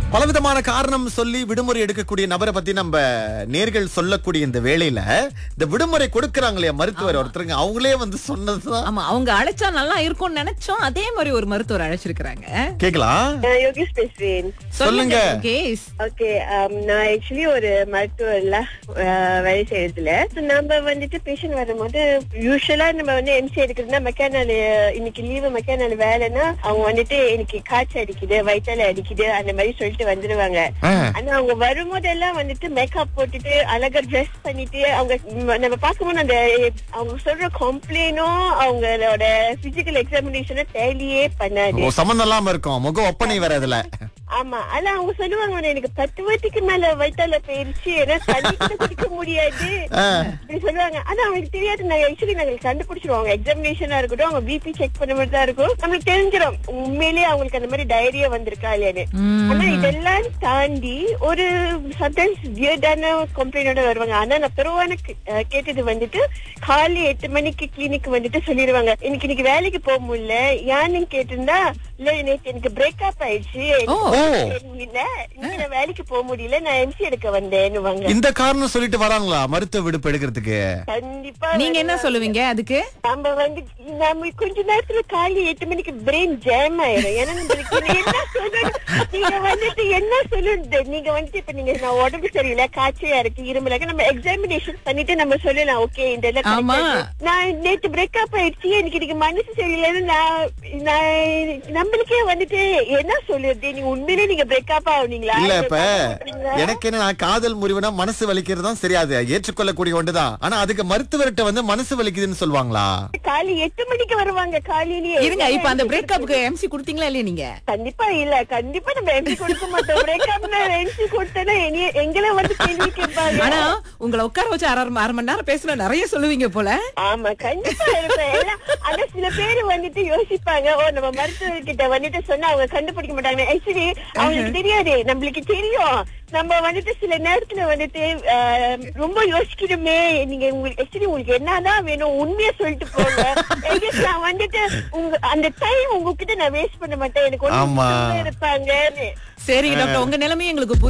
பலவிதமான காரணம் சொல்லி விடுமுறை எடுக்கக்கூடிய நபரை பத்தி நம்ம நேர்கள் சொல்லக்கூடிய இந்த வேளையில இந்த விடுமுறை கொடுக்கறாங்களே மருத்துவர் ஒருத்தருங்க அவங்களே வந்து சொன்னதுதான் ஆமா அவங்க அழைச்சா நல்லா இருக்கும்னு நினைச்சோம் அதே மாதிரி ஒரு மருத்துவர் அழைச்சிருக்கிறாங்க கேக்கலாம் நான் யோகேஷ் பேசுறேன் சொல்லுங்க. கேஸ் ஓகே நான் ஆக்சுவலி ஒரு மருத்துவர்ல அஹ், வேலை செய்யறதுல So, நம்ம வந்துட்டு பேஷண்ட் வரும்போது யூஸ்வலா நம்ம வந்து எம்சி எடுக்கிறதுனா மெக்கானால் இன்னைக்கு லீவு மெக்கானால் வேலைன்னா அவங்க வந்துட்டு எனக்கு காய்ச்சல் அடிக்குது வயிற்றால அடிக்குது அந்த மாதிரி சொல்லிட்டு வந்துருவாங்க ஆ. ஆனா அவங்க வரும்போதெல்லாம் வந்துட்டு மேக்கப் போட்டுட்டு அழகா ட்ரெஸ் பண்ணிட்டு அவங்க ம், நம்ம பார்க்கும்போது அந்த அவங்க சொல்ற கம்ப்ளைனும் அவங்களோட பிசிக்கல் எக்ஸாமினேஷனும் டேலியே பண்ணாது ஓ, சம்மந்தம் இல்லாம இருக்கும் முக ஒப்பனை வேற இதுல ஆமா ஆனா அவங்க சொல்லுவாங்க "உன்னை எனக்கு பத்து வாட்டிக்கு மேல வயிற்றால போயிருச்சு ஏன்னா தண்ணி கூட குடிக்க முடியாது இப்படி சொல்லுவாங்க ஆனா அவங்களுக்கு தெரியாது நாங்க ஆக்சுவலி நாங்க கண்டுபிடிச்சிருவோம் அவங்க எக்ஸாமினேஷனா இருக்கட்டும் அவங்க பிபி செக் பண்ண மாதிரி தான் இருக்கும் நம்மளுக்கு தெரிஞ்சிடும் உண்மையிலேயே அவங்களுக்கு அந்த மாதிரி டைரியா வந்திருக்கா இல்லையான்னு ஆனா இதெல்லாம் தாண்டி ஒரு சம்டைம்ஸ் வியர்டான கம்ப்ளைண்டோட வருவாங்க ஆனா நான் பெருவான கேட்டது வந்துட்டு காலை எட்டு மணிக்கு கிளினிக் வந்துட்டு சொல்லிடுவாங்க இன்னைக்கு இன்னைக்கு வேலைக்கு போக முடியல ஏன்னு கேட்டிருந்தா இல்ல நேத்து எனக்கு பிரேக்கப் ஆயிடுச்சு ஓ. ஓ. இல்ல இன்னைக்கு நான் வேலைக்கு போக முடியல நான் எம்சி எடுக்க வந்தேன்னு இந்த காரணம் சொல்லிட்டு வராங்களா மருத்துவ விடுப்பு எடுக்கிறதுக்கு கண்டிப்பா நீங்க என்ன சொல்லுவீங்க அதுக்கு நம்ம வந்து நம்ம கொஞ்ச நேரத்துல காலை எட்டு மணிக்கு பிரெயின் ஜாம் ஆயிரும் ஏன்னா நம்மளுக்கு இது என்ன சொல்லணும் நீங்க வந்துட்டு என்ன சொல்லணும் நீங்க வந்துட்டு இப்ப நீங்க நான் உடம்பு சரியில்லை காய்ச்சலா இருக்கு இருமல இருக்கு நம்ம எக்ஸாமினேஷன் பண்ணிட்டு நம்ம சொல்லலாம் ஓகே இந்த எல்லாம் correct ஆமா. ஆ இருக்கு. நான் நேத்து பிரேக்கப் ஆயிடுச்சு எனக்கு இன்னைக்கு மனசு சரியில்லைன்னு நான் நான் நம்மளுக்கே வந்துட்டு என்ன சொல்லுறது நீங்க உண்மையிலேயே நீங்க பிரேக்கப் ஆகுனீங்களா இல்ல இப்ப breakup ஆகுனீங்களா? எனக்கு என்ன நான் காதல் முறிவுனா மனசு வலிக்கிறது தான் சரியாது ஏற்றுக்கொள்ளக்கூடிய ஒன்றுதான் ஆனா அதுக்கு மருத்துவர்கிட்ட வந்து மனசு வலிக்குதுன்னு சொல்லுவாங்களா காலை எட்டு மணிக்கு வருவாங்க காலையிலேயே இருங்க இப்ப அந்த பிரேக்கப்புக்கு எம்சி கொடுத்தீங்களா இல்லையா நீங்க கண்டிப்பா இல்ல கண்டிப்பா நம்ம எம்சி கொடுக்க மாட்டோம் பிரேக்கப்ல எம்சி கொடுத்தனா என்னைய எங்களை வந்து கேள்வி கேட்பாங்க ஆனா உங்களை உட்கார வச்சு அரை அரை மணி நேரம் பேசணும் நிறைய சொல்லுவீங்க போல ஆமா கண்டிப்பா இருப்பேன் எல்லாம் ஆனா சில பேர் வந்துட்டு யோசிப்பாங்க ஓ நம்ம மருத்துவர்கிட்ட வந்துட்டு சொன்னா அவங்க கண்டுபிடிக்க மாட்டாங்க ஆக்சுவலி அவங்களுக்கு தெரியாது நம்மளுக்கு தெரியும் நம்ம வந்துட்டு சில நேரத்துல வந்துட்டு ஆஹ், ரொம்ப யோசிக்கணுமே நீங்க உங்களுக்கு ஆக்சுவலி உங்களுக்கு என்னதான் வேணும் உண்மையா சொல்லிட்டு போங்க At least நான் வந்துட்டு உங்க அந்த டைம் உங்ககிட்ட நான் வேஸ்ட் பண்ண மாட்டேன் எனக்கு ஆமா. ஒண்ணு இருப்பாங்கன்னு சரி டாக்டர் உங்க நிலைமையும் எங்களுக்கு